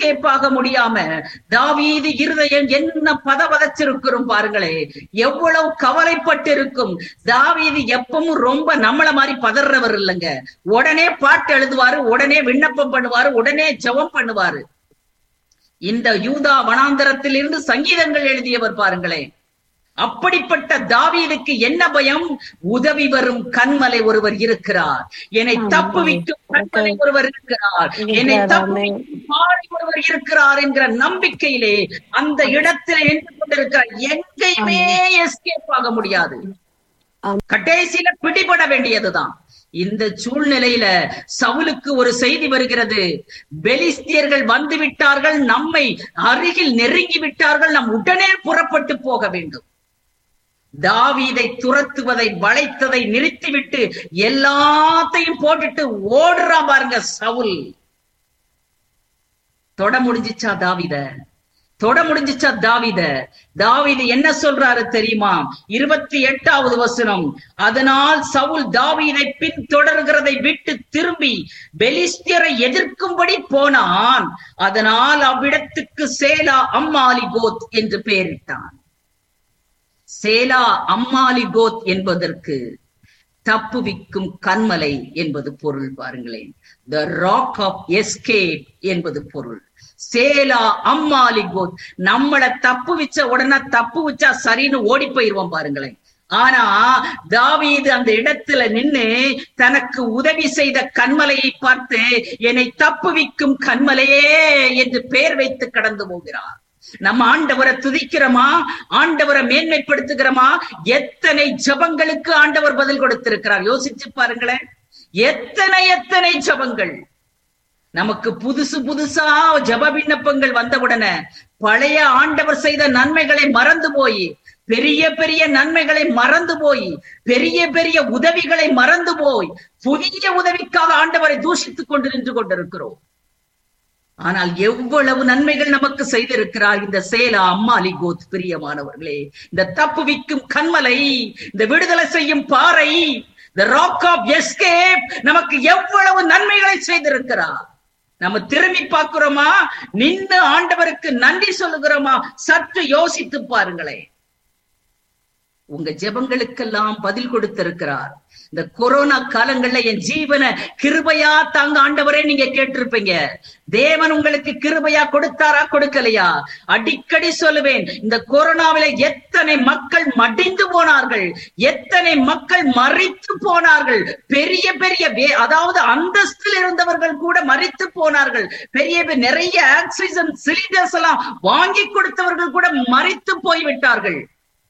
Escape ஆக முடியாம தாவீது இருதயம் என்ன பதவதச்சிருக்கிறோம் பாருங்களே எவ்வளவு கவலைப்பட்டு இருக்கும் தாவீது எப்பவும் ரொம்ப நம்மள மாதிரி பதறவர் இல்லைங்க உடனே பாட்டு எழுதுவாரு உடனே விண்ணப்பம் பண்ணுவாரு உடனே ஜெபம் பண்ணுவாரு இந்த யூதா வனாந்தரத்தில் இருந்து சங்கீதங்கள் எழுதியவர் பாருங்களேன் அப்படிப்பட்ட தாவீதுக்கு என்ன பயம் உதவி வரும் கண்மலை ஒருவர் இருக்கிறார் என்னை ஆமென். தப்புவிக்கும் கண்மலை ஒருவர் இருக்கிறார் என்னை இருக்கிறார், தப்புவிக்கும் பாடி ஒருவர் இருக்கிறார் என்கிற நம்பிக்கையிலே அந்த இடத்துல நின்று கொண்டிருக்கிறார் எங்கேயுமே எஸ்கேப் ஆக முடியாது ஆம். கடைசியில பிடிபட வேண்டியதுதான் இந்த சூழ்நிலையில சவுலுக்கு ஒரு செய்தி வருகிறது பெலிஸ்தியர்கள் வந்து விட்டார்கள் நம்மை அருகில் நெருங்கி விட்டார்கள் நாம் உடனே புறப்பட்டு போக வேண்டும் தாவீதை துரத்துவதை வளைத்ததை நிறுத்திவிட்டு எல்லாத்தையும் போட்டுட்டு ஓடுறான் பாருங்க சவுல் தொட முடிஞ்சிச்சா தாவித தொட முடிஞ்சிச்சா தாவித தாவீது என்ன சொல்றாரு தெரியுமா இருபத்தி எட்டாவது வசனம் அதனால் சவுல் தாவீதை பின் தொடர்கிறதை விட்டு திரும்பி பெலிஸ்தியரை எதிர்க்கும்படி போனான் அதனால் அவ்விடத்துக்கு சேலா அம்மாலி கோத் என்று பெயரிட்டான் சேலா அம்மாலி கோத் என்பதற்கு தப்புவிக்கும் கண்மலை என்பது பொருள் பாருங்களேன் த ராக் ஆஃப் எஸ்கேப் என்பது பொருள் சேலா அம்மாலி கோத் நம்மள தப்பு வச்ச உடனே தப்பு வச்சா சரின்னு ஓடி போயிருவோம் பாருங்களேன் ஆனா தாவீது அந்த இடத்துல நின்னு தனக்கு உதவி செய்த கண்மலையை பார்த்து என்னை தப்புவிக்கும் கண்மலையே என்று பெயர் வைத்து கடந்து போகிறார் நம்ம ஆண்டவரை துதிக்கிறோமா ஆண்டவரை மேன்மைப்படுத்துகிறோமா எத்தனை ஜபங்களுக்கு ஆண்டவர் பதில் கொடுத்திருக்கிறார் யோசிச்சு பாருங்களேன் எத்தனை எத்தனை ஜபங்கள் நமக்கு புதுசு புதுசா ஜப விண்ணப்பங்கள் வந்தவுடனே பழைய ஆண்டவர் செய்த நன்மைகளை மறந்து போய் பெரிய பெரிய நன்மைகளை மறந்து போய் பெரிய பெரிய உதவிகளை மறந்து போய் புதிய உதவிக்காக ஆண்டவரை தூஷித்துக் கொண்டு நின்று கொண்டிருக்கிறோம் ஆனால் எவ்வளவு நன்மைகள் நமக்கு செய்திருக்கிறார் இந்த சேலா அம்மாலி கோத் பிரியமானவர்களே இந்த தப்புவிக்கும் கண்மலை இந்த விடுதலை செய்யும் பாறை இந்த ராக் ஆஃப் எஸ்கேப் நமக்கு எவ்வளவு நன்மைகளை செய்திருக்கிறார் நம்ம திரும்பி பார்க்கிறோமா நின்று ஆண்டவருக்கு நன்றி சொல்லுகிறோமா சற்று யோசித்து பாருங்களேன் உங்க ஜெபங்களுக்கெல்லாம் பதில் கொடுத்திருக்கிறார் இந்த கொரோனா காலங்கள்ல என் ஜீவனை கிருபையா தாங்க ஆண்டவரே நீங்க கேட்டிருப்பீங்க தேவன் உங்களுக்கு கிருபையா கொடுத்தாரா கொடுக்கலையா அடிக்கடி சொல்லுவேன் இந்த கொரோனாவில எத்தனை மக்கள் மடிந்து போனார்கள் எத்தனை மக்கள் மறித்து போனார்கள் பெரிய பெரிய வே- அதாவது அந்தஸ்தில் இருந்தவர்கள் கூட மறித்து போனார்கள் பெரிய பெரிய நிறைய ஆக்சிஜன் சிலிண்டர்ஸ் எல்லாம் வாங்கி கொடுத்தவர்கள் கூட மறித்து போய்விட்டார்கள்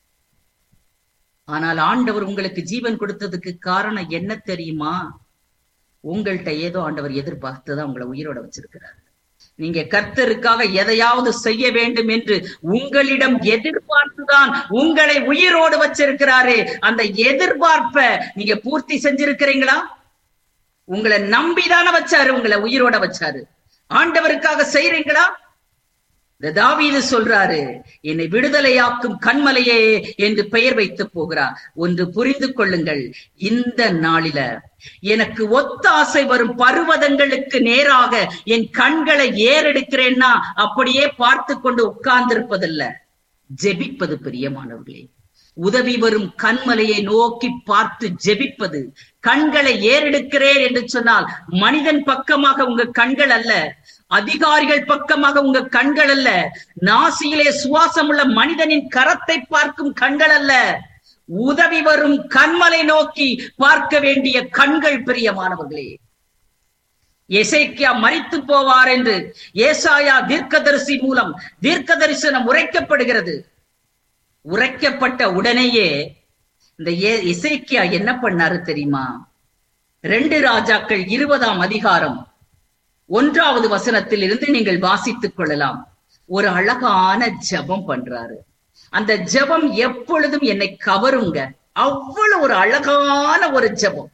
ஆனால் ஆண்டவர் உங்களுக்கு ஜீவன் கொடுத்ததுக்கு காரணம் என்ன தெரியுமா உங்கள்கிட்ட ஏதோ ஆண்டவர் எதிர்பார்த்துதான் உங்களை உயிரோட வச்சிருக்கிறார் நீங்க கர்த்தருக்காக எதையாவது செய்ய வேண்டும் என்று உங்களிடம் எதிர்பார்த்துதான் உங்களை உயிரோடு வச்சிருக்கிறாரே அந்த எதிர்பார்ப்ப நீங்க பூர்த்தி செஞ்சிருக்கிறீங்களா உங்களை நம்பிதானே வச்சாரு உங்களை உயிரோட வச்சாரு ஆண்டவருக்காக செய்றீங்களா இந்த தாவீது சொல்றாரு என்னை விடுதலையாக்கும் கண்மலையே என்று பெயர் வைத்து போகிறார் ஒன்று புரிந்து கொள்ளுங்கள் இந்த நாளில எனக்கு ஒத்தாசை வரும் பருவதங்களுக்கு நேராக என் கண்களை ஏறெடுக்கிறேன்னா அப்படியே பார்த்து கொண்டு உட்கார்ந்திருப்பதில்ல ஜெபிப்பது பிரியமானவர்களே உதவி வரும் கண்மலையை நோக்கி பார்த்து ஜெபிப்பது கண்களை ஏறெடுக்கிறேன் என்று சொன்னால் மனிதன் பக்கமாக உங்க கண்கள் அல்ல அதிகாரிகள் பக்கமாக உங்க கண்கள் அல்ல நாசியிலே சுவாசம் உள்ள மனிதனின் கரத்தை பார்க்கும் கண்கள் அல்ல உதவி வரும் கண்மலை நோக்கி பார்க்க வேண்டிய கண்கள் பிரியமானவர்களே எசேக்கியா மரித்து போவார் என்று ஏசாயா தீர்க்கதரிசி மூலம் தீர்க்க தரிசனம் உரைக்கப்படுகிறது உரைக்கப்பட்ட உடனேயே இந்த ஏ- எசேக்கியா என்ன பண்ணாரு தெரியுமா ரெண்டு ராஜாக்கள் இருபதாம் அதிகாரம் ஒன்றாவது வசனத்தில் இருந்து நீங்கள் வாசித்துக் கொள்ளலாம் ஒரு அழகான ஜெபம் பண்றாரு அந்த ஜெபம் எப்பொழுதும் என்னை கவருங்க அவ்வளவு ஒரு அழகான ஒரு ஜெபம்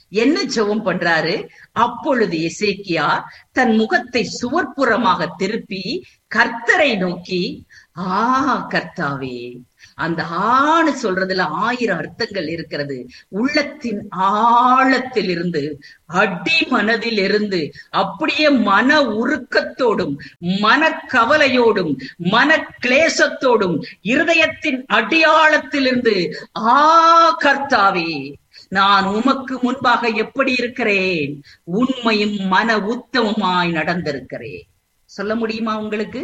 என்ன ஜெபம் பண்றாரு அப்பொழுது எசேக்கியா தன் முகத்தை சுவர்ப்புறமாக திருப்பி கர்த்தரை நோக்கி ஆ கர்த்தாவே அந்த ஆணு சொல்றதுல ஆயிரம் அர்த்தங்கள் இருக்கிறது உள்ளத்தின் ஆழத்தில் இருந்து அடி மனதில் இருந்து அப்படியே மன உருக்கத்தோடும் மன கவலையோடும் மன கிளேசத்தோடும் இருதயத்தின் அடியாளத்திலிருந்து ஆ கர்த்தாவே நான் உமக்கு முன்பாக எப்படி இருக்கிறேன் உண்மையும் மன உத்தமமாய் நடந்திருக்கிறேன் சொல்ல முடியுமா உங்களுக்கு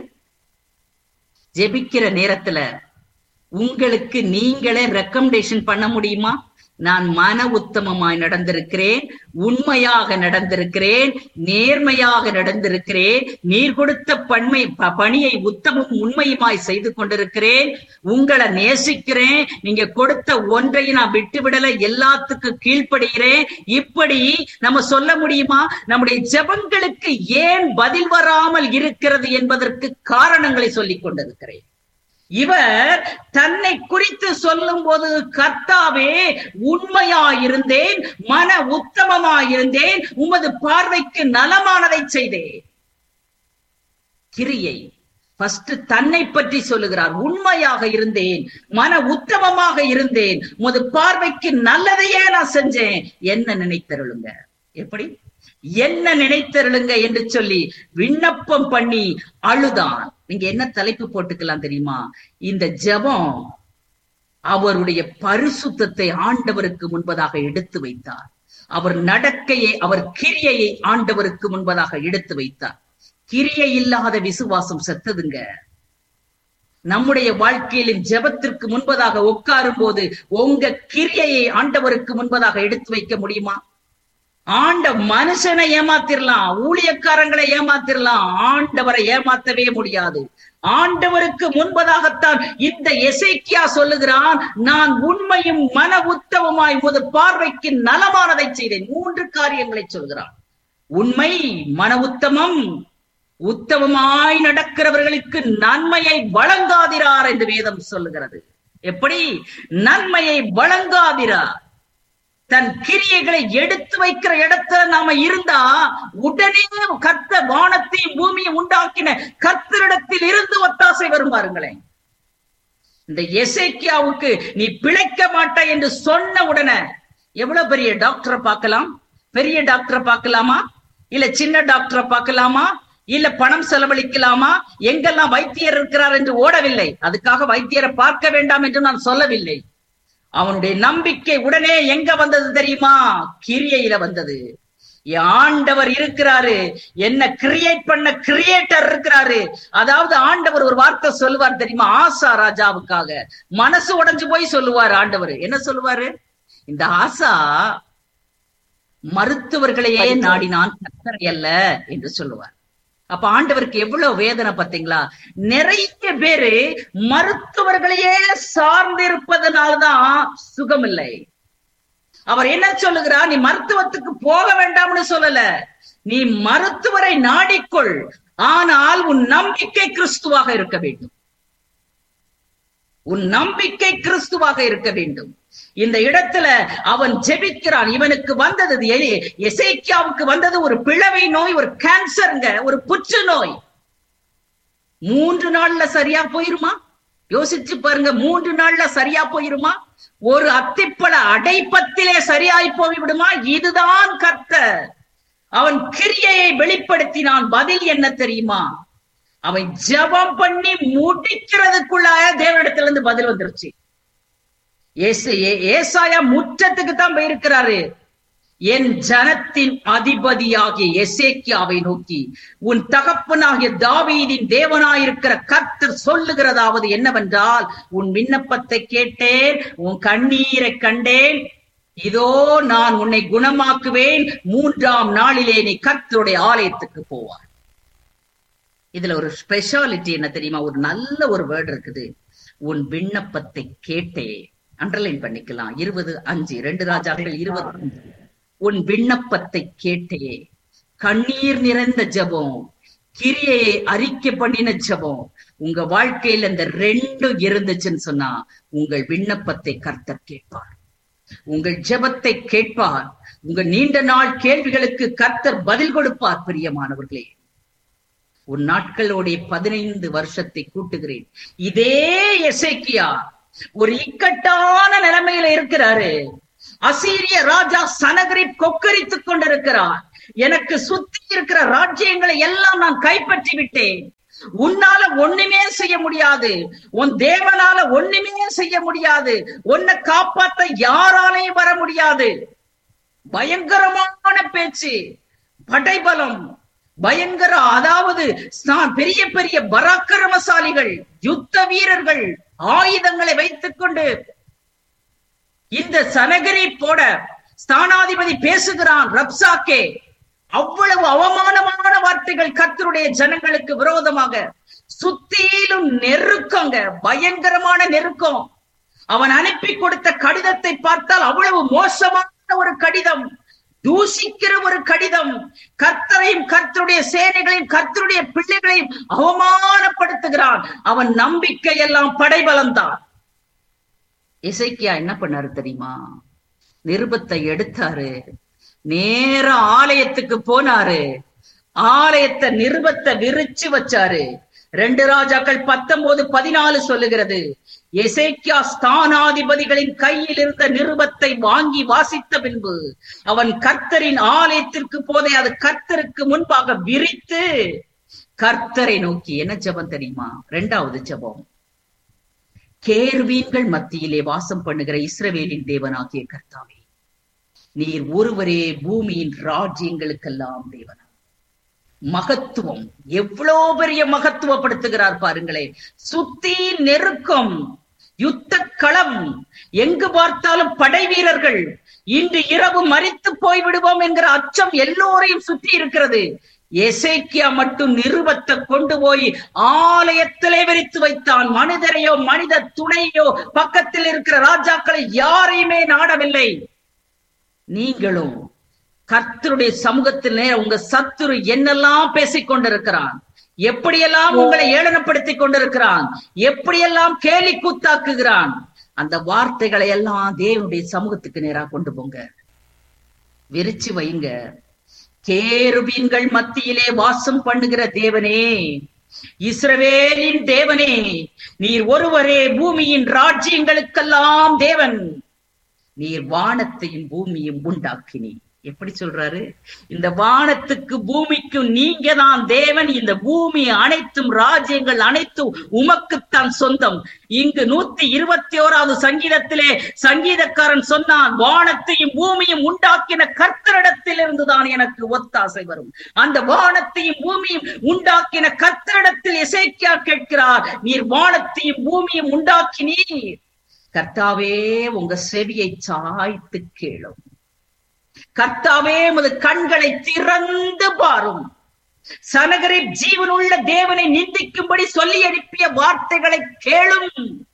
ஜெபிக்கிற நேரத்துல உங்களுக்கு நீங்களே ரெக்கமெண்டேஷன் பண்ண முடியுமா நான் மன உத்தமமாய் நடந்திருக்கிறேன் உண்மையாக நடந்திருக்கிறேன் நேர்மையாக நடந்திருக்கிறேன் நீர் கொடுத்த பண்மை ப- பணியை உத்தமும் உண்மையுமாய் செய்து கொண்டிருக்கிறேன் உங்களை நேசிக்கிறேன் நீங்க கொடுத்த ஒன்றையும் நான் விட்டு விடல எல்லாத்துக்கும் கீழ்ப்படுகிறேன் இப்படி நம்ம சொல்ல முடியுமா நம்முடைய ஜெபங்களுக்கு ஏன் பதில் வராமல் இருக்கிறது என்பதற்கு காரணங்களை சொல்லிக் கொண்டிருக்கிறேன் இவர் தன்னை குறித்து சொல்லும் போது கர்த்தாவே உண்மையாயிருந்தேன் மன உத்தமமாயிருந்தேன் உமது பார்வைக்கு நலமானதை செய்தேன் கிரியை ஃபர்ஸ்ட் தன்னை பற்றி சொல்லுகிறார் உண்மையாக இருந்தேன் மன உத்தமமாக இருந்தேன் உமது பார்வைக்கு நல்லதையே நான் செஞ்சேன் என்ன நினைத்தருளுங்க எப்படி என்ன நினைத்தருளுங்க என்று சொல்லி விண்ணப்பம் பண்ணி அழுதான் நீங்க என்ன தலைப்பு போட்டுக்கலாம் தெரியுமா இந்த ஜெபம் அவருடைய பரிசுத்தத்தை ஆண்டவருக்கு முன்பதாக எடுத்து வைத்தார் அவர் நடக்கையை அவர் கிரியையை ஆண்டவருக்கு முன்பதாக எடுத்து வைத்தார் கிரியை இல்லாத விசுவாசம் செத்ததுங்க நம்முடைய வாழ்க்கையிலும் ஜெபத்திற்கு முன்பதாக உட்காரும் போது உங்க கிரியையை ஆண்டவருக்கு முன்பதாக எடுத்து வைக்க முடியுமா ஆண்ட மனுஷனை ஏமாத்திரலாம் ஊழியக்காரங்களை ஏமாத்திரலாம் ஆண்டவரை ஏமாத்தவே முடியாது ஆண்டவருக்கு முன்பதாகத்தான் இந்த எசேக்கியா சொல்லுகிறான் நான் உண்மையும் மன உத்தமமாய் உமது பார்வைக்கு நலமானதை செய்தேன் மூன்று காரியங்களை சொல்கிறான் உண்மை மன உத்தமம் உத்தமமாய் நடக்கிறவர்களுக்கு நன்மையை வழங்காதிரார் என்று வேதம் சொல்லுகிறது எப்படி நன்மையை வழங்காதிரார் தன் கிரியைகளை எடுத்து வைக்கிற இடத்துல நாம இருந்தா உடனே கர்த்த வானத்தையும் பூமியை உண்டாக்கின கர்த்தரிடத்தில் இருந்து ஒத்தாசை வரும் பாருங்களேன் இந்த எசேக்கியாவுக்கு நீ பிழைக்க மாட்டாய் என்று சொன்ன உடனே எவ்வளவு பெரிய டாக்டரை பார்க்கலாம் பெரிய டாக்டரை பார்க்கலாமா இல்ல சின்ன டாக்டரை பார்க்கலாமா இல்ல பணம் செலவழிக்கலாமா எங்கெல்லாம் வைத்தியர் இருக்கிறார் என்று ஓடவில்லை அதுக்காக வைத்தியரை பார்க்க வேண்டாம் என்று நான் சொல்லவில்லை அவனுடைய நம்பிக்கை உடனே எங்க வந்தது தெரியுமா கிரியையில வந்தது என் ஆண்டவர் இருக்கிறாரு என்ன கிரியேட் பண்ண கிரியேட்டர் இருக்கிறாரு அதாவது ஆண்டவர் ஒரு வார்த்தை சொல்லுவார் தெரியுமா ஆசா ராஜாவுக்காக மனசு உடைஞ்சு போய் சொல்லுவார் ஆண்டவர் என்ன சொல்லுவாரு இந்த ஆசா மருத்துவர்களையே நாடினான் கர்த்தரை அல்ல என்று சொல்லுவார் அப்ப ஆண்டவருக்கு எவ்வளவு வேதனை பாத்தீங்களா நிறைய பேரு மருத்துவர்களையே சார்ந்திருப்பதனால்தான் சுகம் இல்லை அவர் என்ன சொல்லுகிறார் நீ மருத்துவத்துக்கு போக வேண்டாம்னு சொல்லல நீ மருத்துவரை நாடிக்கொள் ஆனால் உன் நம்பிக்கை கிறிஸ்துவாக இருக்க வேண்டும் உன் நம்பிக்கை கிறிஸ்துவாக இருக்க வேண்டும் இந்த இடத்துல அவன் ஜெபிக்கிறான் இவனுக்கு வந்தது எலி- எசேக்கியாவுக்கு வந்தது ஒரு பிளவை நோய் ஒரு கேன்சருங்க ஒரு புற்று நோய் மூன்று நாள்ல சரியா போயிருமா யோசிச்சு பாருங்க மூன்று நாள்ல சரியா போயிருமா ஒரு அத்திப்பழ அடைப்பத்திலே சரியாய் போய்விடுமா இதுதான் கர்த்தர் அவன் கிரியையை வெளிப்படுத்தினான் பதில் என்ன தெரியுமா அவன் ஜெபம் பண்ணி முடிக்கிறதுக்குள்ளாய தேவனிடத்துல இருந்து பதில் வந்துருச்சு ஏசு ஏ- ஏசாயா முற்றத்துக்கு தான் போயிருக்கிறாரு என் ஜனத்தின் அதிபதியாகிய எசேக்கியாவை நோக்கி உன் தகப்பனாகிய தாவீதின் தேவனாயிருக்கிற கர்த்தர் சொல்லுகிறதாவது என்னவென்றால் உன் விண்ணப்பத்தை கேட்டேன் உன் கண்ணீரை கண்டேன் இதோ நான் உன்னை குணமாக்குவேன் மூன்றாம் நாளிலே நீ கர்த்தருடைய ஆலயத்துக்கு போவார் இதுல ஒரு ஸ்பெஷாலிட்டி என்ன தெரியுமா ஒரு நல்ல ஒரு வேர்டு இருக்குது உன் விண்ணப்பத்தை கேட்டே அண்டர்லைன் பண்ணிக்கலாம் இருபது அஞ்சு ரெண்டு ராஜாக்கள் இருபது அஞ்சு. உன் விண்ணப்பத்தை கேட்டே கண்ணீர் நிறைந்த ஜெபம் கிரியையை அறிக்கை பண்ணின ஜெபம் உங்க வாழ்க்கையில இந்த ரெண்டும் இருந்துச்சுன்னு சொன்னா உங்கள் விண்ணப்பத்தை கர்த்தர் கேட்பார் உங்கள் ஜெபத்தை கேட்பார் உங்க நீண்ட நாள் கேள்விகளுக்கு கர்த்தர் பதில் கொடுப்பார் பிரியமானவர்களே உன் நாட்களோடைய பதினைந்து வருஷத்தை கூட்டுகிறேன் இதே எசேக்கியா ஒரு இக்கட்டான நிலைமையில இருக்கிறாரு அசீரிய ராஜா சனகரை கொக்கரித்துக் கொண்டிருக்கிறார் எனக்கு சுத்தி இருக்கிற ராஜ்யங்களை எல்லாம் நான் கைப்பற்றி விட்டேன் உன்னால ஒண்ணுமே செய்ய முடியாது உன் தேவனால ஒண்ணுமே செய்ய முடியாது உன்னை காப்பாத்த யாராலையும் வர முடியாது பயங்கரமான பேச்சு படைபலம் பயங்கர அதாவது ஸ்தா- பெரிய பெரிய பராக்கிரமசாலிகள் யுத்த வீரர்கள் ஆயுதங்களை வைத்துக் கொண்டு இந்த சனகரை போட ஸ்தானாதிபதி பேசுகிறான் ரப்சாக்கே அவ்வளவு அவமானமான வார்த்தைகள் கர்த்தருடைய ஜனங்களுக்கு விரோதமாக சுத்தியிலும் நெருக்கங்க பயங்கரமான நெருக்கம் அவன் அனுப்பி கொடுத்த கடிதத்தை பார்த்தால் அவ்வளவு மோசமான ஒரு கடிதம் தூஷிக்கிற ஒரு கடிதம் கர்த்தரையும் கர்த்தருடைய சேனைகளையும் கர்த்தருடைய பிள்ளைகளையும் அவமானப்படுத்துகிறான் அவன் நம்பிக்கை எல்லாம் படைபலம்தான் இசைக்கியா என்ன பண்ணாரு தெரியுமா நிருபத்தை எடுத்தாரு நேர ஆலயத்துக்கு போனாரு ஆலயத்தை நிருபத்தை விரிச்சு வச்சாரு ரெண்டு ராஜாக்கள் பத்தொன்பது பதினாலு சொல்லுகிறது எசேக்கியா ஸ்தானாதிபதிகளின் கையில் இருந்த நிருபத்தை வாங்கி வாசித்த பின்பு அவன் கர்த்தரின் ஆலயத்திற்கு போதே அது கர்த்தருக்கு முன்பாக விரித்து கர்த்தரை நோக்கி என்ன ஜெபம் தெரியுமா ரெண்டாவது ஜெபம் கேர்வீன்கள் மத்தியிலே வாசம் பண்ணுகிற இஸ்ரவேலின் தேவனாகிய கர்த்தாவே நீர் ஒருவரே பூமியின் ராஜ்யங்களுக்கெல்லாம் தேவனா மகத்துவம் எவ்வளவு பெரிய மகத்துவப்படுத்துகிறார் பாருங்களேன் சுத்தி நெருக்கம் யுத்த களம் எங்கு பார்த்தாலும் படை வீரர்கள் இன்று இரவு மறித்து போய்விடுவோம் என்கிற அச்சம் எல்லோரையும் சுற்றி இருக்கிறது எசேக்கியா மட்டும் நிருபத்தை கொண்டு போய் ஆலயத்திலே விரித்து வைத்தான் மனிதரையோ மனித துணையோ பக்கத்தில் இருக்கிற ராஜாக்களை யாரையுமே நாடவில்லை நீங்களும் கர்த்தருடைய சமூகத்தில் நேர உங்க சத்துரு என்னெல்லாம் பேசிக் கொண்டிருக்கிறான் எப்படியெல்லாம் உங்களை ஏளனப்படுத்திக் கொண்டிருக்கிறான் எப்படியெல்லாம் கேலி கூத்தாக்குகிறான் அந்த வார்த்தைகளை எல்லாம் தேவனுடைய சமூகத்துக்கு நேரா கொண்டு போங்க விரிச்சு வைங்க கேருபீன்கள் மத்தியிலே வாசம் பண்ணுகிற தேவனே இஸ்ரவேலின் தேவனே நீர் ஒருவரே பூமியின் ராஜ்யங்களுக்கெல்லாம் தேவன் நீர் வானத்தையும் பூமியும் உண்டாக்கினீர் எப்படி சொல்றாரு இந்த வானத்துக்கு பூமிக்கும் நீங்க தான் தேவன் இந்த பூமி அனைத்தும் ராஜ்யங்கள் அனைத்தும் உமக்குத்தான் சொந்தம் இங்கு நூத்தி இருபத்தி ஓராவது சங்கீதத்திலே சங்கீதக்காரன் சொன்னான் வானத்தையும் பூமியும் உண்டாக்கின கர்த்தரிடத்தில் இருந்துதான் எனக்கு ஒத்தாசை வரும் அந்த வானத்தையும் பூமியும் உண்டாக்கின கர்த்தரிடத்தில் இசைக்கியா கேட்கிறார் நீர் வானத்தையும் பூமியும் உண்டாக்கினீர் கர்த்தாவே உங்க செவியை சாய்த்து கேளும் கர்த்தாவே உமது கண்களை திறந்து பாரும் சனகரை ஜீவனுள்ள தேவனை நிந்திக்கும்படி சொல்லி அனுப்பிய வார்த்தைகளை கேளும்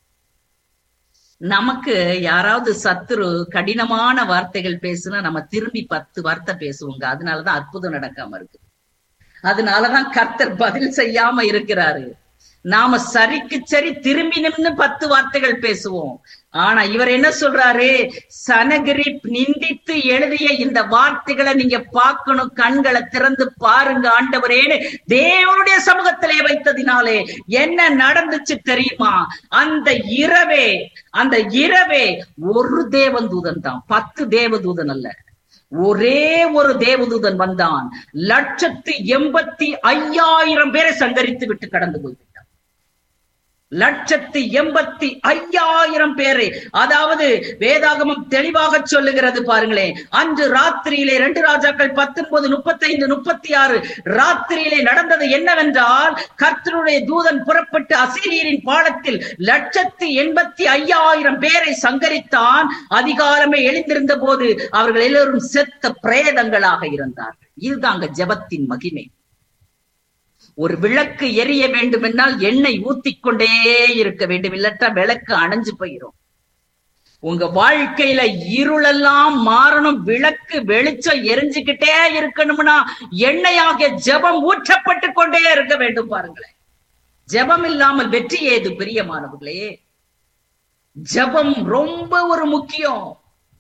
நமக்கு யாராவது சத்துரு கடினமான வார்த்தைகள் பேசுனா நம்ம திரும்பி பத்து வார்த்தை பேசுவோங்க அதனாலதான் அற்புதம் நடக்காம இருக்கு அதனாலதான் கர்த்தர் பதில் செய்யாம இருக்கிறாரு நாம சரிக்கு சரி திரும்பி நின்று பத்து வார்த்தைகள் பேசுவோம் ஆனா இவர் என்ன சொல்றாரு சனகிரி நிந்தித்து எழுதிய இந்த வார்த்தைகளை நீங்க பார்க்கணும் கண்களை திறந்து பாருங்க ஆண்டவரேன்னு தேவனுடைய சமூகத்திலே வைத்ததினாலே என்ன நடந்துச்சு தெரியுமா அந்த இரவே அந்த இரவே ஒரு தேவதூதன் தான் பத்து தேவதூதன் அல்ல ஒரே ஒரு தேவதூதன் வந்தான் லட்சத்து எண்பத்தி ஐயாயிரம் பேரை சங்கரித்து விட்டு கடந்து போய்விட்டான் லட்சத்து எண்பத்தி ஐயாயிரம் பேரை அதாவது வேதாகமம் தெளிவாக சொல்லுகிறது பாருங்களேன் அன்று ராத்திரியிலே ரெண்டு ராஜாக்கள் பத்தொன்பது முப்பத்தைந்து முப்பத்தி ஆறு ராத்திரியிலே நடந்தது என்னவென்றால் கர்த்தருடைய தூதன் புறப்பட்டு அசிரியரின் பாடத்தில் லட்சத்து எண்பத்தி ஐயாயிரம் பேரை சங்கரித்தான் அதிகாரமே எழுந்திருந்த போது அவர்கள் எல்லோரும் செத்த பிரேதங்களாக இருந்தார்கள் இதுதாங்க ஜபத்தின் மகிமை ஒரு விளக்கு எரிய வேண்டும் என்றால் எண்ணெய் ஊத்திக்கொண்டே இருக்க வேண்டும் இல்லட்டா விளக்கு அணைஞ்சு போயிரும் உங்க வாழ்க்கையில இருளெல்லாம் மாறணும் விளக்கு வெளிச்சம் எரிஞ்சுக்கிட்டே இருக்கணும்னா எண்ணெயாக ஜெபம் ஊற்றப்பட்டு கொண்டே இருக்க வேண்டும் பாருங்களேன் ஜெபம் இல்லாமல் வெற்றி ஏது பிரியமானவர்களே ஜெபம் ரொம்ப ஒரு முக்கியம்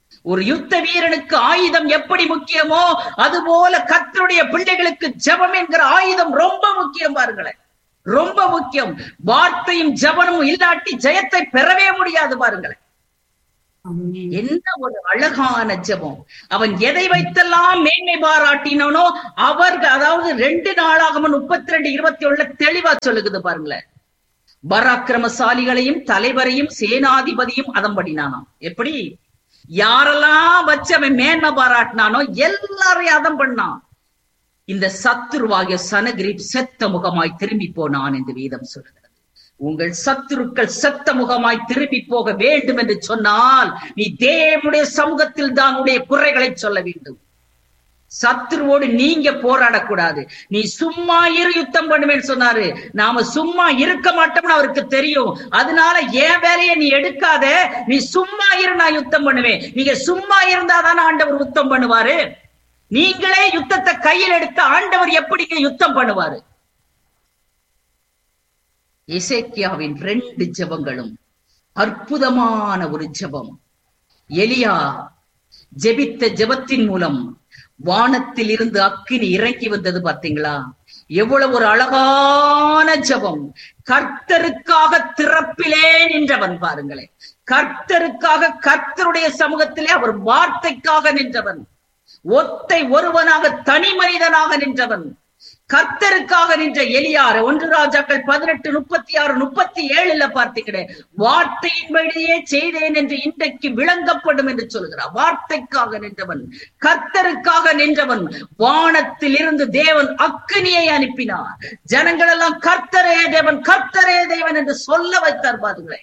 ஒரு யுத்த வீரனுக்கு ஆயுதம் எப்படி முக்கியமோ அதுபோல கர்த்தருடைய பிள்ளைகளுக்கு ஜெபம் என்கிற ஆயுதம் ரொம்ப முக்கியம் பாருங்களேன் ரொம்ப முக்கியம் வார்த்தையும் ஜெபனும் இல்லாட்டி ஜெயத்தை பெறவே முடியாது பாருங்களேன் என்ன ஒரு அழகான ஜெபம் அவன் எதை வைத்தெல்லாம் மேன்மை பாராட்டினானோ அவர்கள் அதாவது ரெண்டு நாளாக முப்பத்தி ரெண்டு இருபத்தி ஒண்ணுல தெளிவா சொல்லுகுது பாருங்களேன் பராக்கிரமசாலிகளையும் தலைவரையும் சேனாதிபதியும் அதம் பண்ணினானாம் எப்படி யாரெல்லாம் வச்சு அவன் மேன்மை பாராட்டினானோ எல்லாரையும் அதம் பண்ணான் இந்த சத்துருவாகிய சனகிரிப் செத்த முகமாய் திரும்பி போனான் என்று வேதம் சொல்கிறது உங்கள் சத்துருக்கள் செத்த முகமாய் திரும்பி போக வேண்டும் என்று சொன்னால் நீ தேவனுடைய சமூகத்தில் தான் உடைய குறைகளை சொல்ல வேண்டும் சத்துருவோடு நீங்க போராடக்கூடாது நீ சும்மா இரு யுத்தம் பண்ணுவேன்னு சொன்னாரு நாம சும்மா இருக்க மாட்டோம்னு அவருக்கு தெரியும் அதனால என் வேலையை நீ எடுக்காத நீ சும்மா இரு நான் யுத்தம் பண்ணுவேன் நீங்க சும்மா இருந்தாதான் ஆண்டவர் யுத்தம் பண்ணுவாரு நீங்களே யுத்தத்தை கையில் எடுத்த ஆண்டவர் எப்படிங்க யுத்தம் பண்ணுவாரு இசைக்கியாவின் ரெண்டு ஜெபங்களும் அற்புதமான ஒரு ஜெபம் எலியா ஜெபித்த ஜெபத்தின் மூலம் வானத்தில் இருந்து அக்கினி இறங்கி வந்தது பாத்தீங்களா எவ்வளவு ஒரு அழகான ஜெபம் கர்த்தருக்காக திறப்பிலே நின்றவன் பாருங்களேன் கர்த்தருக்காக கர்த்தருடைய சமூகத்திலே அவர் வார்த்தைக்காக நின்றவன் ஒத்தை ஒருவனாக தனி மனிதனாக நின்றவன் கர்த்தருக்காக நின்ற எலியார் ஒன்று ராஜாக்கள் பதினெட்டு முப்பத்தி ஆறு முப்பத்தி ஏழுல பார்த்தீங்களே வார்த்தையின் வழியே செய்தேன் என்று இன்றைக்கு விளங்கப்படும் என்று சொல்கிறார் வார்த்தைக்காக நின்றவன் கர்த்தருக்காக நின்றவன் வானத்தில் இருந்து தேவன் அக்கினியை அனுப்பினார் ஜனங்கள் எல்லாம் கர்த்தரே தேவன் கர்த்தரே தேவன் என்று சொல்ல வைத்தார் பாருங்களேன்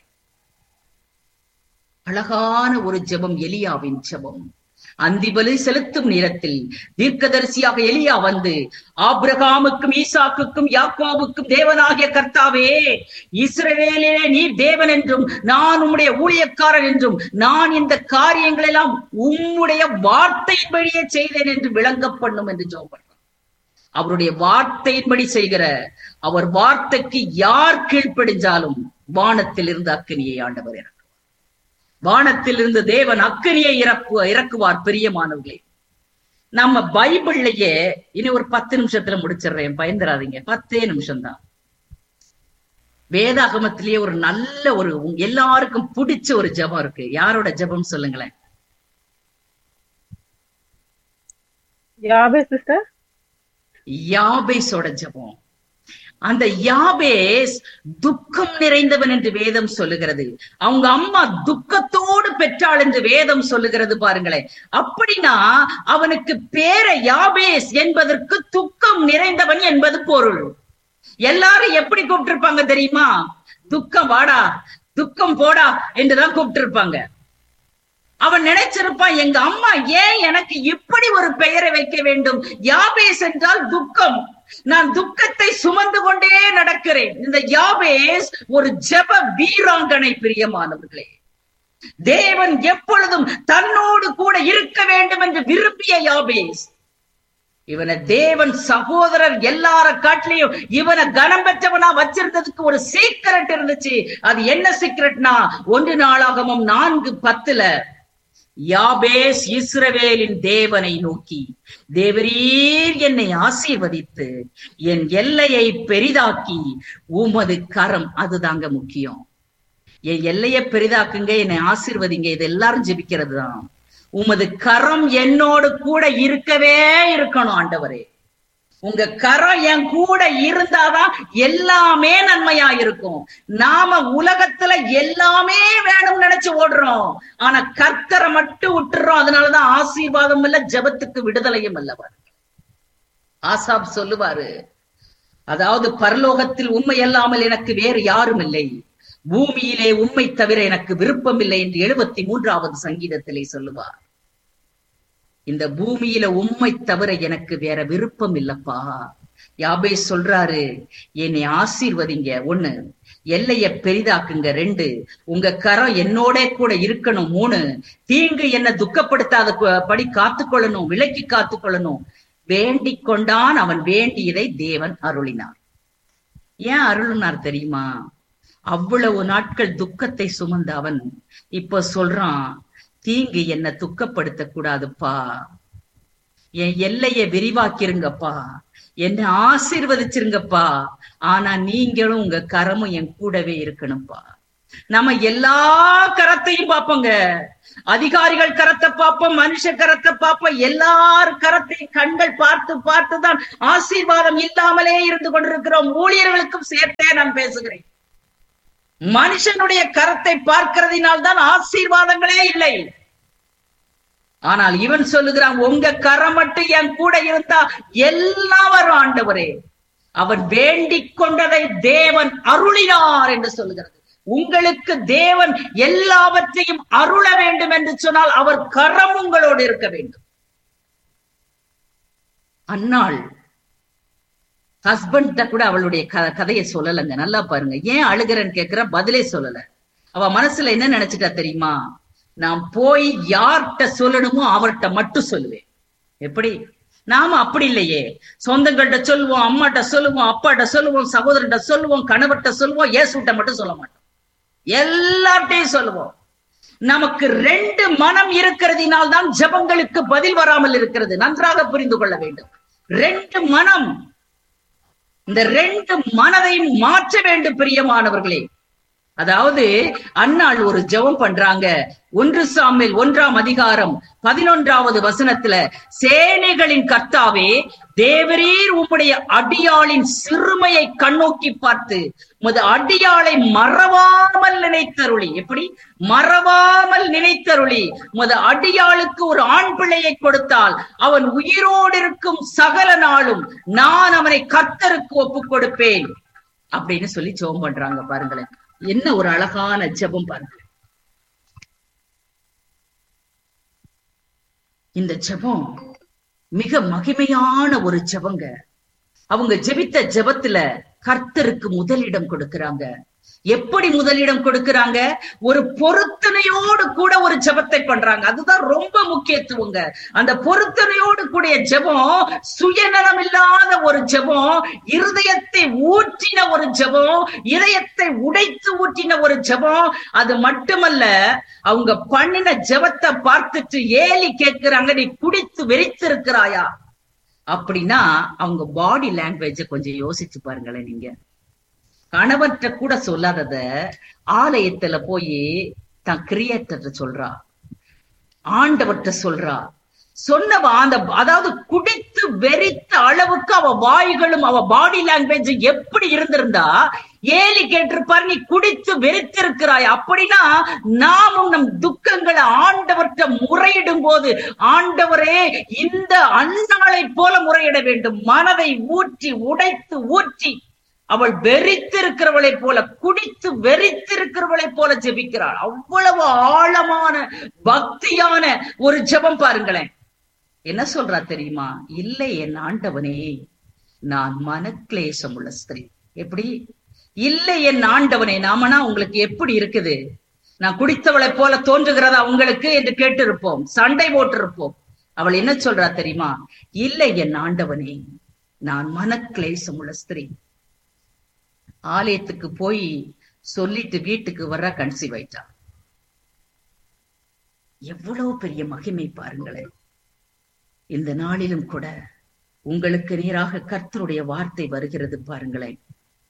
அழகான ஒரு ஜெபம் எலியாவின் ஜெபம் அந்திபலி செலுத்தும் நேரத்தில் தீர்க்கதரிசியாக எலியா வந்து ஆபிரகாமுக்கும் ஈசாக்குக்கும் யாக்கோவுக்கும் தேவனாகிய கர்த்தாவே இஸ்ரவேலே நீர் தேவன் என்றும் நான் உம்முடைய ஊழியக்காரன் என்றும் நான் இந்த காரியங்கள் எல்லாம் உம்முடைய வார்த்தையின் வழியே செய்தேன் என்று விளங்க பண்ணும் என்று ஜோபன் அவருடைய வார்த்தையின்படி செய்கிற அவர் வார்த்தைக்கு யார் கீழ்ப்படிஞ்சாலும் வானத்தில் இருந்து அக்கினியை ஆண்டவர் இறக்குவார் வானத்தில் இருந்து தேவன் அக்கினியை இறக்கு இறக்குவார் பிரியமானவர்களே நம்ம பைபிள்லயே இனி ஒரு பத்து நிமிஷத்துல முடிச்சிடுறேன் பயந்துராதீங்க பத்தே நிமிஷம் தான் வேதாகமத்திலேயே ஒரு நல்ல ஒரு எல்லாருக்கும் பிடிச்ச ஒரு ஜபம் இருக்கு யாரோட ஜபம் சொல்லுங்களேன் யாபே சிஸ்டர் யாபேஸோட ஜபம் அந்த யாபேஸ் துக்கம் நிறைந்தவன் என்று வேதம் சொல்லுகிறது அவங்க அம்மா துக்கத்தோடு பெற்றாள் என்று வேதம் சொல்லுகிறது பாருங்களேன் அப்படின்னா அவனுக்கு பேர யாபேஸ் என்பதற்கு துக்கம் நிறைந்தவன் என்பது பொருள் எல்லாரும் எப்படி கூப்பிட்டிருப்பாங்க தெரியுமா துக்கம் வாடா துக்கம் போடா என்றுதான் கூப்பிட்டிருப்பாங்க அவன் நினைச்சிருப்பான் எங்க அம்மா ஏன் எனக்கு இப்படி ஒரு பெயரை வைக்க வேண்டும் யாபேஸ் என்றால் துக்கம் நான் துக்கத்தை சுமந்து கொண்டே நடக்கிறேன் இந்த யாபேஸ் ஒரு ஜெப வீராங்கனை பிரியமானவர்களே தேவன் எப்பொழுதும் தன்னோடு கூட இருக்க வேண்டும் என்று விரும்பிய யாபேஸ் இவனை தேவன் சகோதரர் எல்லார காட்டிலையும் இவனை கனம் பெற்றவனா வச்சிருந்ததுக்கு ஒரு சீக்கிரட் இருந்துச்சு அது என்ன சீக்கிரட்னா ஒன்று நாளாகமும் நான்கு பத்துல யாபேஸ் இஸ்ரவேலின் தேவனை நோக்கி தேவரீர் என்னை ஆசீர்வதித்து என் எல்லையை பெரிதாக்கி உமது கரம் அதுதாங்க முக்கியம் என் எல்லையை பெரிதாக்குங்க என்னை ஆசீர்வதிங்க இது எல்லாரும் ஜெபிக்கிறது தான் உமது கரம் என்னோடு கூட இருக்கவே இருக்கணும் ஆண்டவரே உங்க கரம் என் கூட இருந்தாதான் எல்லாமே நன்மையா இருக்கும் நாம உலகத்துல எல்லாமே வேணும்னு நினைச்சு ஓடுறோம் ஆனா கர்த்தரை மட்டும் விட்டுறோம் அதனாலதான் ஆசீர்வாதம் இல்ல ஜபத்துக்கு விடுதலையும் அல்லவர் ஆசாப் சொல்லுவாரு அதாவது பரலோகத்தில் உண்மை அல்லாமல் எனக்கு வேறு யாரும் இல்லை பூமியிலே உண்மை தவிர எனக்கு விருப்பம் இல்லை என்று எழுபத்தி மூன்றாவது சங்கீதத்திலே சொல்லுவார் இந்த பூமியில உண்மை தவிர எனக்கு வேற விருப்பம் இல்லப்பா யாபே சொல்றாரு என்னை ஆசீர்வதிங்க ஒண்ணு எல்லைய பெரிதாக்குங்க ரெண்டு உங்க கரம் என்னோட கூட இருக்கணும் மூணு தீங்கு என்ன துக்கப்படுத்தாத படி காத்துக்கொள்ளணும் விலக்கி காத்துக்கொள்ளணும் வேண்டிக் கொண்டான் அவன் வேண்டியதை தேவன் அருளினார் ஏன் அருளினார் தெரியுமா அவ்வளவு நாட்கள் துக்கத்தை சுமந்த அவன் இப்ப சொல்றான் தீங்கு என்ன துக்கப்படுத்த கூடாதுப்பா என் எல்லையை விரிவாக்கிருங்கப்பா என்ன ஆசீர்வதிச்சிருங்கப்பா ஆனா நீங்களும் உங்க கரமும் என் கூடவே இருக்கணும்ப்பா நம்ம எல்லா கரத்தையும் பார்ப்போங்க அதிகாரிகள் கரத்தை பார்ப்போம் மனுஷ கரத்தை பார்ப்போம் எல்லார் கரத்தையும் கண்கள் பார்த்து பார்த்து தான் ஆசீர்வாதம் இல்லாமலே இருந்து கொண்டிருக்கிறோம் ஊழியர்களுக்கும் சேர்த்தே நான் பேசுகிறேன் மனுஷனுடைய கரத்தை பார்க்கிறதினால் தான் ஆசீர்வாதங்களே இல்லை ஆனால் இவன் சொல்லுகிறான் உங்க கரம் மட்டும் என் கூட இருந்தா எல்லாம் வரும் ஆண்டவரே அவன் வேண்டிக் கொண்டதை தேவன் அருளினார் என்று சொல்லுகிறது உங்களுக்கு தேவன் எல்லாவற்றையும் அருள வேண்டும் என்று சொன்னால் அவர் கரம் உங்களோடு இருக்க வேண்டும் அன்னாள் ஹஸ்பண்ட கூட அவளுடைய க- கதையை சொல்லலைங்க நல்லா பாருங்க ஏன் அழுகிறன்னு கேக்குற பதிலே சொல்லல அவ மனசுல என்ன நினைச்சிட்டா தெரியுமா நான் போய் யார்கிட்ட சொல்லணுமோ அவர்கிட்ட மட்டும் சொல்லுவேன் எப்படி நாம அப்படி இல்லையே சொந்தங்கள்ட்ட சொல்லுவோம் அம்மாட்ட சொல்லுவோம் அப்பாட்ட சொல்லுவோம் சகோதரன்ட்ட சொல்லுவோம் கணவர்கிட்ட சொல்லுவோம் இயேசுட்ட மட்டும் சொல்ல மாட்டோம் எல்லார்ட்டையும் சொல்லுவோம் நமக்கு ரெண்டு மனம் இருக்கிறதினால் தான் ஜெபங்களுக்கு பதில் வராமல் இருக்கிறது நன்றாக புரிந்து கொள்ள வேண்டும் ரெண்டு மனம் இந்த ரெண்டு மனதையும் மாற்ற வேண்டும் பிரியமானவர்களே அதாவது அன்னாள் ஒரு ஜெபம் பண்றாங்க ஒன்று சாமில் ஒன்றாம் அதிகாரம் பதினொன்றாவது வசனத்துல சேனைகளின் கர்த்தாவே தேவரீர் உம்முடைய அடியாளின் சிறுமையை கண்ணோக்கி பார்த்து உமது அடியாளை மறவாமல் நினைத்தருளி எப்படி மறவாமல் நினைத்தருளி உமது அடியாளுக்கு ஒரு ஆண் பிள்ளையை கொடுத்தால் அவன் உயிரோடு இருக்கும் சகல நாளும் நான் அவனை கர்த்தருக்கு ஒப்புக் கொடுப்பேன் அப்படின்னு சொல்லி ஜெபம் பண்றாங்க பாருங்களேன் என்ன ஒரு அழகான ஜெபம் பாருங்க இந்த ஜெபம் மிக மகிமையான ஒரு ஜெபங்க அவங்க ஜெபித்த ஜெபத்துல கர்த்தருக்கு முதலிடம் கொடுக்கறாங்க எப்படி முதலிடம் கொடுக்கறாங்க ஒரு பொருத்தனையோடு கூட ஒரு ஜெபத்தை பண்றாங்க அதுதான் ரொம்ப முக்கியத்துவங்க அந்த பொருத்தனையோடு கூடிய ஜெபம் சுயநலம் இல்லாத ஒரு ஜெபம் இருதயத்தை ஊற்றின ஒரு ஜெபம் இதயத்தை உடைத்து ஊற்றின ஒரு ஜெபம் அது மட்டுமல்ல அவங்க பண்ணின ஜெபத்தை பார்த்துட்டு ஏலி கேட்கிறாங்க நீ குடித்து வெறித்திருக்கிறாயா அப்படின்னா அவங்க பாடி லாங்குவேஜ கொஞ்சம் யோசிச்சு பாருங்களேன் நீங்க கணவர்கிட்ட கூட சொல்லாதத ஆலயத்துல போய் தான் கிரியேட்டர் சொல்றா ஆண்டவர்கிட்ட சொல்றா சொன்னவ அந்த அதாவது குடித்து வெறித்த அளவுக்கு அவ வாய்களும் அவ பாடி லாங்குவேஜ் எப்படி இருந்திருந்தா ஏலி கேட்டிருப்பார் நீ குடித்து வெறித்திருக்கிறாய் அப்படின்னா நாமும் நம் துக்கங்களை ஆண்டவர்கிட்ட முறையிடும் போது ஆண்டவரே இந்த அன்னாளை போல முறையிட வேண்டும் மனதை ஊற்றி உடைத்து ஊற்றி அவள் வெறித்திருக்கிறவளை போல குடித்து வெறித்திருக்கிறவளை போல ஜெபிக்கிறாள் அவ்வளவு ஆழமான பக்தியான ஒரு ஜெபம் பாருங்களேன் என்ன சொல்றா தெரியுமா இல்லை என் ஆண்டவனே நான் மனக்லேசம் உள்ள ஸ்திரீ எப்படி இல்லை என் ஆண்டவனே நாமனா உங்களுக்கு எப்படி இருக்குது நான் குடித்தவளை போல தோன்றுகிறதா உங்களுக்கு என்று கேட்டிருப்போம் சண்டை போட்டிருப்போம் அவள் என்ன சொல்றா தெரியுமா இல்லை என் ஆண்டவனே நான் மனக்லேசம் உள்ள ஸ்திரீ ஆலயத்துக்கு போய் சொல்லிட்டு வீட்டுக்கு வர்ற கன்சீவ் ஆயிட்டா எவ்வளவு பெரிய மகிமை பாருங்களேன் இந்த நாளிலும் கூட உங்களுக்கு நேராக கர்த்தருடைய வார்த்தை வருகிறது பாருங்களேன்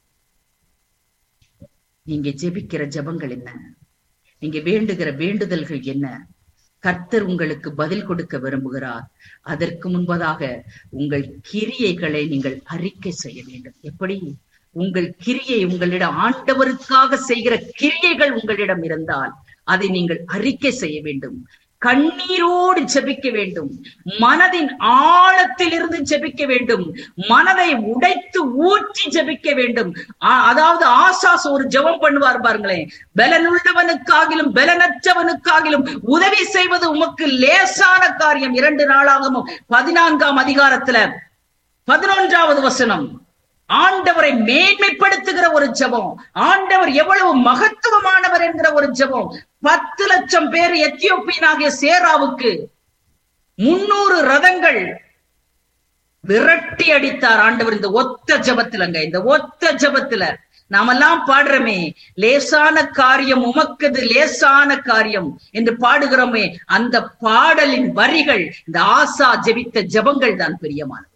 நீங்க ஜெபிக்கிற ஜெபங்கள் என்ன நீங்க வேண்டுகிற வேண்டுதல்கள் என்ன கர்த்தர் உங்களுக்கு பதில் கொடுக்க விரும்புகிறார் அதற்கு முன்பதாக உங்கள் கிரியைகளை நீங்கள் அறிக்கை செய்ய வேண்டும் எப்படி உங்கள் கிரியை உங்களிடம் ஆண்டவருக்காக செய்கிற கிரியைகள் உங்களிடம் இருந்தால் அதை நீங்கள் அறிக்கை செய்ய வேண்டும் கண்ணீரோடு ஜெபிக்க வேண்டும் மனதின் ஆழத்தில் இருந்து ஜெபிக்க வேண்டும் மனதை உடைத்து ஊற்றி ஜெபிக்க வேண்டும் ஆ- அதாவது ஆசாஸ் ஒரு ஜெபம் பண்ணுவார் பாருங்களேன் பலனுள்ளவனுக்காகிலும் பலனற்றவனுக்காகிலும் உதவி செய்வது உமக்கு லேசான காரியம் இரண்டு நாளாகவும் பதினான்காம் அதிகாரத்துல பதினொன்றாவது வசனம் ஆண்டவரை மேன்மைப்படுத்துகிற ஒரு ஜெபம் ஆண்டவர் எவ்வளவு மகத்துவமானவர் என்கிற ஒரு ஜெபம் பத்து லட்சம் பேர் எத்தியோப்பியனாகிய சேராவுக்கு முன்னூறு ரதங்கள் விரட்டி அடித்தார் ஆண்டவர் இந்த ஒத்த ஜெபத்துலங்க இந்த ஒத்த ஜெபத்துல நாமெல்லாம் பாடுறோமே லேசான காரியம் உமக்குது லேசான காரியம் என்று பாடுகிறோமே அந்த பாடலின் வரிகள் இந்த ஆசா ஜெபித்த ஜெபங்கள் தான் பிரியமானது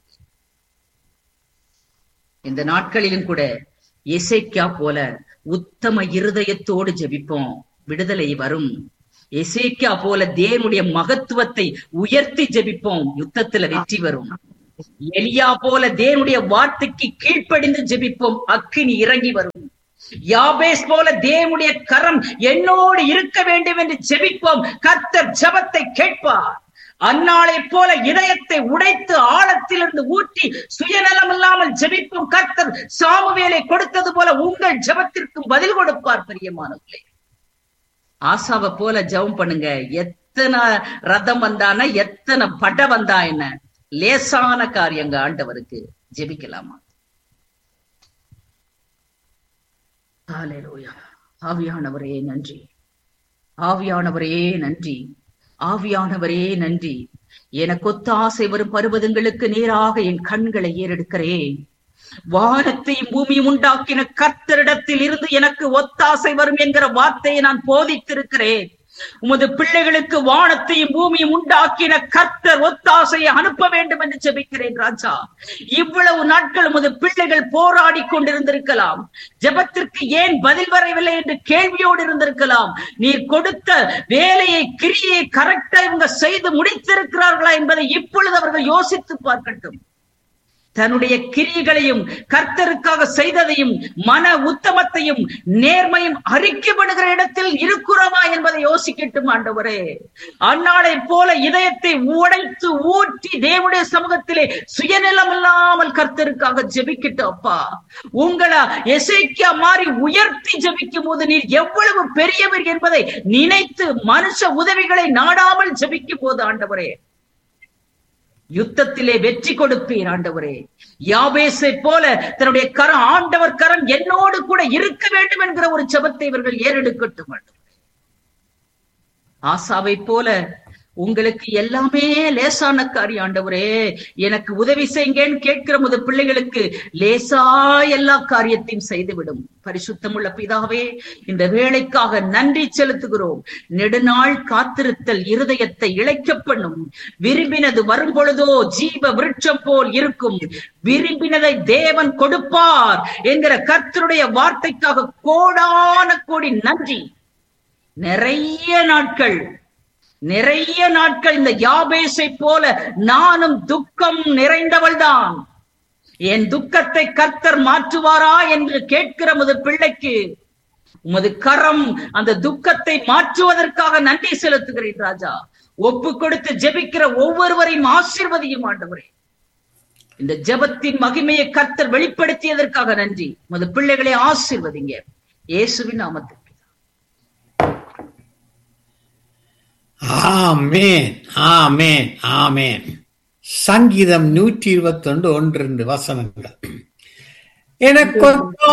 இந்த நாட்களிலும் கூட இசைக்கா போல உத்தம இருதயத்தோடு ஜெபிப்போம் விடுதலை வரும் எசேக்கியா போல தேவனுடைய மகத்துவத்தை உயர்த்தி ஜெபிப்போம் யுத்தத்துல வெற்றி வரும் எலியா போல தேவனுடைய வார்த்தைக்கு கீழ்ப்படிந்து ஜெபிப்போம் அக்கினி இறங்கி வரும் யாபேஸ் போல தேவனுடைய கரம் என்னோடு இருக்க வேண்டும் என்று ஜெபிப்போம் கர்த்தர் ஜெபத்தை கேட்பார் அந்நாளை போல இதயத்தை உடைத்து ஆழத்திலிருந்து ஊற்றி சுயநலம் இல்லாமல் ஜெபிக்கும் கர்த்தர் சாமுவேலை கொடுத்தது போல உங்கள் ஜெபத்திற்கும் பதில் கொடுப்பார் பிரியமானவர்களே ஆசாவை போல ஜெபம் பண்ணுங்க எத்தனை ரதம் வந்தான எத்தனை பட வந்தா என்ன லேசான காரியங்க ஆண்டவருக்கு ஜெபிக்கலாமா ஹalleluya ஆவியானவரே நன்றி ஆவியானவரே நன்றி ஆவியானவரே நன்றி எனக்கு ஒத்தாசை வரும் பருவதங்களுக்கு நேராக என் கண்களை ஏறெடுக்கிறேன் வானத்தையும் பூமியும் உண்டாக்கின கர்த்தரிடத்தில் இருந்து எனக்கு ஒத்தாசை வரும் என்கிற வார்த்தையை நான் போதித்திருக்கிறேன் உமது பிள்ளைகளுக்கு வானத்தையும் பூமியும் உண்டாக்கின கர்த்தர் ஒத்தாசையை அனுப்ப வேண்டும் என்று ஜெபிக்கிறேன் ராஜா இவ்வளவு நாட்கள் உமது பிள்ளைகள் போராடி கொண்டிருந்திருக்கலாம் ஜெபத்திற்கு ஏன் பதில் வரவில்லை என்று கேள்வியோடு இருந்திருக்கலாம் நீர் கொடுத்த வேலையை கிரியை கரெக்டா இவங்க செய்து முடித்திருக்கிறார்களா என்பதை இப்பொழுது அவர்கள் யோசித்து பார்க்கட்டும் தன்னுடைய கிரியைகளையும் கர்த்தருக்காக செய்ததையும் மன உத்தமத்தையும் நேர்மையும் அறிக்கைப்படுகிற இடத்தில் இருக்கிறோமா என்பதை யோசிக்கட்டும் ஆண்டவரே அந்நாளை போல இதயத்தை உடைத்து ஊற்றி தேவனுடைய சமூகத்திலே சுயநலம் இல்லாமல் கர்த்தருக்காக ஜெபிக்கட்டும் அப்பா உங்களை எசைக்கா மாறி உயர்த்தி ஜெபிக்கும் போது நீர் எவ்வளவு பெரியவர் என்பதை நினைத்து மனுஷ உதவிகளை நாடாமல் ஜெபிக்கும் போது ஆண்டவரே யுத்தத்திலே வெற்றி கொடுப்பீர் ஆண்டவரே யாபேசை போல தன்னுடைய கரம் ஆண்டவர் கரம் என்னோடு கூட இருக்க வேண்டும் என்கிற ஒரு ஜெபத்தை இவர்கள் ஏறெடுக்கட்டும் ஆண்டவரே ஆசாவை போல உங்களுக்கு எல்லாமே லேசான காரியம் ஆண்டவரே எனக்கு உதவி செய்யுங்கன்னு கேட்கிற முத பிள்ளைகளுக்கு லேசா எல்லா காரியத்தையும் செய்துவிடும் பரிசுத்தமுள்ள பிதாவே இந்த வேலைக்காக நன்றி செலுத்துகிறோம் நெடுநாள் காத்திருத்தல் இருதயத்தை இழைக்க பண்ணும் விரும்பினது வரும் பொழுதோ ஜீவ விருட்சம் போல் இருக்கும் விரும்பினதை தேவன் கொடுப்பார் என்கிற கர்த்தருடைய வார்த்தைக்காக கோடான கோடி நன்றி நிறைய நாட்கள் நிறைய நாட்கள் இந்த யாபேசை போல நானும் துக்கம் நிறைந்தவள்தான் என் துக்கத்தை கர்த்தர் மாற்றுவாரா என்று கேட்கிற முது பிள்ளைக்கு உமது கரம் அந்த துக்கத்தை மாற்றுவதற்காக நன்றி செலுத்துகிறேன் ராஜா ஒப்பு கொடுத்து ஜெபிக்கிற ஒவ்வொருவரையும் ஆசிர்வதியும் ஆண்டவரே இந்த ஜெபத்தின் மகிமையை கர்த்தர் வெளிப்படுத்தியதற்காக நன்றி உமது பிள்ளைகளை ஆசிர்வதிங்க இயேசுவின் நாமத்தில் ஆமேன் ஆமேன் ஆமேன் சங்கீதம் நூற்றி இருபத்தி ஒன்று ஒன்று ரெண்டு வசனங்கள் எனக்கு